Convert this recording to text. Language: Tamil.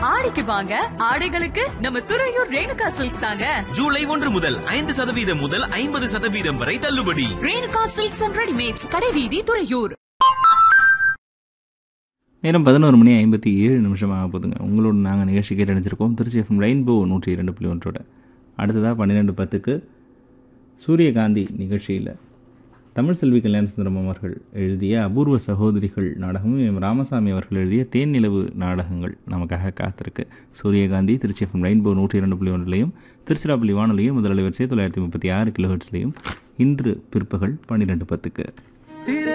ஆடிக்கு வாங்க ஆடைகளுக்கு நம்ம துறையூர் ரேணுகா சில்க்ஸ் தாங்க ஜூலை ஒன்று முதல் ஐந்து சதவீதம் முதல் ஐம்பது சதவீதம் வரை தள்ளுபடி ரேணுகா சில்க்ஸ் அண்ட் ரெடிமேட்ஸ் கடைவீதி துறையூர் நேரம் பதினோரு மணி ஐம்பத்தி ஏழு நிமிஷம் ஆக போதுங்க உங்களோட நாங்கள் நிகழ்ச்சி கேட்டு அணிஞ்சிருக்கோம் திருச்சி எஃப்எம் ரெயின்போ நூற்றி இரண்டு புள்ளி ஒன்றோட அடுத்ததாக பன்னிரெண்டு பத்துக்கு சூரியகாந்தி நிகழ்ச்சியில் தமிழ் செல்வி கல்யாண சுந்தரம் அவர்கள் எழுதிய அபூர்வ சகோதரிகள் நாடகமும் எம் ராமசாமி அவர்கள் எழுதிய தேன் நிலவு நாடகங்கள் நமக்காக காத்திருக்கு சூரியகாந்தி திருச்சி எஃப்எம் ரெயின்போ நூற்றி இரண்டு புள்ளி ஒன்றிலையும் திருச்சிராப்பள்ளி வானொலியும் முதல் வரிசை தொள்ளாயிரத்தி முப்பத்தி ஆறு கிலோஹெட்ஸ்லையும் இன்று பிற்பகல் பன்னிரெண்டு பத்துக்கு